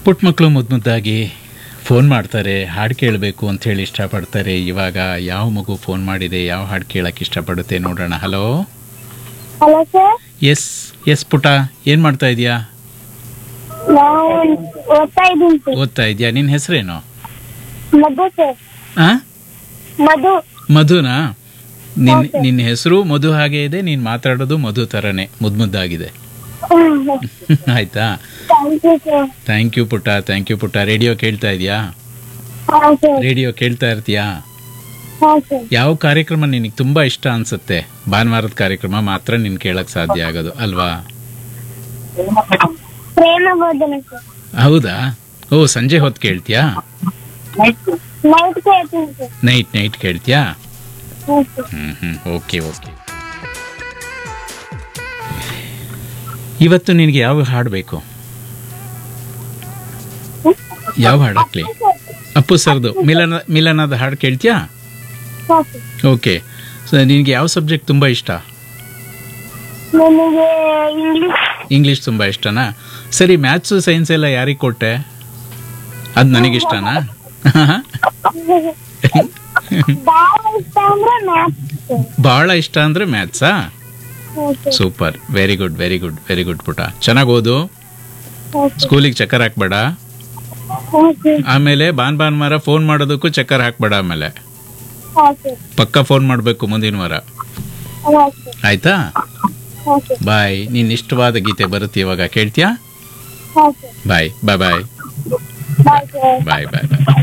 ಪುಟ್ಟ ಮಕ್ಕಳು ಮುದ್ದು ಮುದ್ದಾಗಿ ಫೋನ್ ಮಾಡ್ತಾರೆ ಹಾಡು ಕೇಳಬೇಕು ಅಂತ ಹೇಳಿ ಇಷ್ಟಪಡ್ತಾರೆ ಇವಾಗ ಯಾವ ಮಗು ಫೋನ್ ಮಾಡಿದೆ ಯಾವ ಹಾಡು ಕೇಳಕ್ಕೆ ಇಷ್ಟಪಡುತ್ತೆ ನೋಡೋಣ hello hello sir yes yes ಪುಟ ಏನು ಮಾಡ್ತಾ ಇದೀಯಾ ನಾವು ಓದ್ತಾ ಇದ್ದೀನಿ ಸರ್ ಓದ್ತಾ ಇದೆಯಾ ನಿನ್ನ ಹೆಸರೇನು ಮಧು ಸರ್ ಆ ಮಧು ಮಧುನಾ ನಿನ್ನ ಹೌದು. ನಿನ್ನ ಹೆಸರು ಮಧು ಹಾಗೆ ಇದೆ ನೀನು ಮಾತಾಡೋದು ಮಧು ಥರನೇ ಮುದ್ದು ಮುದ್ದಾಗಿದೆ ಆಯ್ತಾ thank you sir thank you ಪುಟ್ಟ ಥ್ಯಾಂಕ್ ಯು ಪುಟ್ಟ ರೇಡಿಯೋ ಕೇಳ್ತಾ ಇದೆಯಾ ಹಾಂ ಸರ್ ರೇಡಿಯೋ ಕೇಳ್ತಾ ಇರ್ತೀಯಾ ಹಾಂ ಸರ್ ಯಾವ ಕಾರ್ಯಕ್ರಮ ನಿನಗೆ ತುಂಬಾ ಇಷ್ಟ ಅನ್ಸುತ್ತೆ ಭಾನುವಾರದ ಕಾರ್ಯಕ್ರಮ ಮಾತ್ರ ನಿನ್ ಕೇಳಕ್ ಸಾಧ್ಯ ಆಗೋದು ಅಲ್ವಾ ಪ್ರೇಮ ಬೋಧನೆ ಸರ್ ಹೌದಾ ಓ ಸಂಜೆ ಹೊತ್ತು ಕೇಳ್ತೀಯಾ ನೈಟ್ ಕೇಳ್ತೀನಿ ಸರ್ ನೈಟ್ ನೈಟ್ ಕೇಳ್ತೀಯಾ ಹ್ಞೂ ಸರ್ ಹ್ಮ್ ಹ್ಮ್ ಓಕೆ ಓಕೆ ಇವತ್ತು ನಿನಗೆ ಯಾವ ಹಾಡು ಬೇಕು ಯಾವ ಹಾಡು ಹಾಕ್ಲಿ ಅಪ್ಪು ಸರ್ದು ಮಿಲನ ಮಿಲನದ ಹಾಡು ಕೇಳ್ತೀಯಾ ಹಾಂ ಸರ್ ಓಕೆ ಸೊ ನಿನಗೆ ಯಾವ ಸಬ್ಜೆಕ್ಟ್ ತುಂಬ ಇಷ್ಟ ನನಗೆ ಇಂಗ್ಲಿಷ್ ಇಂಗ್ಲೀಷ್ ತುಂಬ ಇಷ್ಟನಾ ಸರಿ ಮ್ಯಾಥ್ಸು ಸೈನ್ಸ್ ಎಲ್ಲ ಯಾರಿಗೆ ಕೊಟ್ಟೆ ಅದು ನನಗಿಷ್ಟನಾ ಭಾಳ ಇಷ್ಟ ಅಂದ್ರೆ ಮ್ಯಾಥ್ಸ್ ಸರ್ ಭಾಳ ಇಷ್ಟ ಅಂದರೆ ಮ್ಯಾಥ್ಸಾ ಹ್ಞೂ sir super very good very good very good ಪುಟ ಚೆನ್ನಾಗಿ ಓದು ಹ್ಞೂ ಸರ್ ಸ್ಕೂಲಿಗೆ ಚಕ್ಕರ್ ಹಾಕ್ಬೇಡ ಹ್ಞೂ ಸರ್ ಆಮೇಲೆ ಬಾನ್ ಭಾನುವಾರ ಫೋನ್ ಮಾಡೋದಕ್ಕೂ ಚಕ್ಕರ್ ಹಾಕ್ಬೇಡ ಆಮೇಲೆ ಹಾಂ ಸರ್ ಪಕ್ಕ ಫೋನ್ ಮಾಡಬೇಕು ಮುಂದಿನ ವಾರ ಹಾಂ ಸರ್ ಆಯ್ತಾ ಹಾಂ ಸರ್ ಬಾಯ್ ನಿನ್ನ ಇಷ್ಟವಾದ ಗೀತೆ ಬರುತ್ತೆ ಇವಾಗ ಕೇಳ್ತೀಯಾ ಹಾಂ ಸರ್ ಬಾಯ್ ಬಾಯ್ ಬಾಯ್ ಬಾಯ್ ಸರ್ ಬಾಯ್ ಬಾಯ್ ಬಾಯ್